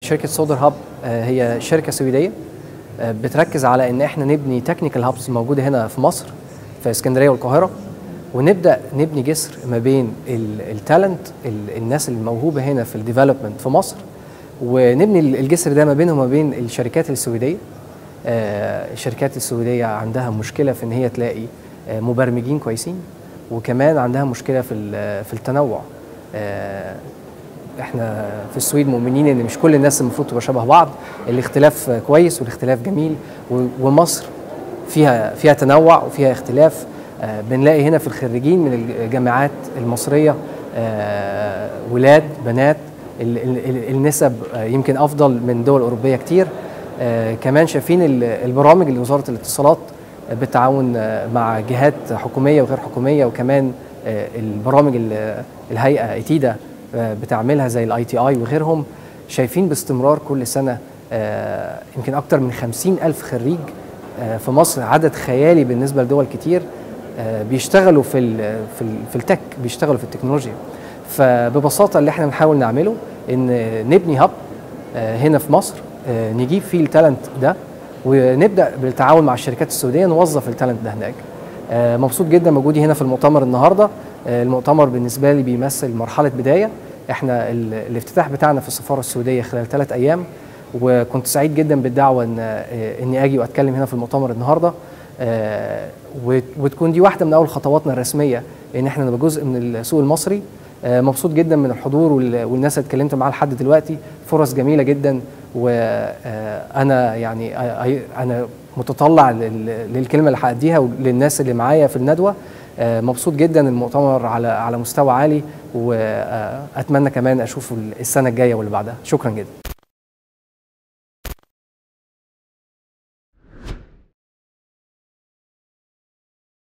شركة سودر هاب هي شركة سويدية آه، بتركز على ان احنا نبني تكنيكال هابس موجودة هنا في مصر في اسكندرية والقاهرة ونبدا نبني جسر ما بين التالنت الناس الموهوبة هنا في الديفلوبمنت في مصر ونبني الجسر ده ما بينهم وما بين الشركات السويدية آه، الشركات السويدية عندها مشكلة في ان هي تلاقي آه، مبرمجين كويسين وكمان عندها مشكلة في في التنوع احنا في السويد مؤمنين ان مش كل الناس المفروض تبقى شبه بعض الاختلاف كويس والاختلاف جميل ومصر فيها فيها تنوع وفيها اختلاف آه، بنلاقي هنا في الخريجين من الجامعات المصريه آه، ولاد بنات النسب آه، يمكن افضل من دول اوروبيه كتير كمان شايفين البرامج اللي وزاره الاتصالات بالتعاون مع جهات حكوميه وغير حكوميه وكمان البرامج الهيئه ايتيدا بتعملها زي الاي تي اي وغيرهم شايفين باستمرار كل سنه آه، يمكن اكتر من خمسين ألف خريج آه، في مصر عدد خيالي بالنسبه لدول كتير آه، بيشتغلوا في ال في ال في التك بيشتغلوا في التكنولوجيا فببساطه اللي احنا بنحاول نعمله ان نبني هب هنا في مصر نجيب فيه التالنت ده ونبدا بالتعاون مع الشركات السعوديه نوظف التالنت ده هناك مبسوط جدا موجودي هنا في المؤتمر النهارده المؤتمر بالنسبه لي بيمثل مرحله بدايه احنا الافتتاح بتاعنا في السفاره السعوديه خلال ثلاث ايام وكنت سعيد جدا بالدعوه ان اني اجي واتكلم هنا في المؤتمر النهارده آه، وتكون دي واحده من اول خطواتنا الرسميه ان احنا نبقى جزء من السوق المصري آه، مبسوط جدا من الحضور والناس اللي اتكلمت معاها لحد دلوقتي فرص جميله جدا وانا آه، يعني انا متطلع للكلمه اللي هاديها وللناس اللي معايا في الندوه مبسوط جدا المؤتمر على على مستوى عالي واتمنى كمان اشوفه السنه الجايه واللي بعدها شكرا جدا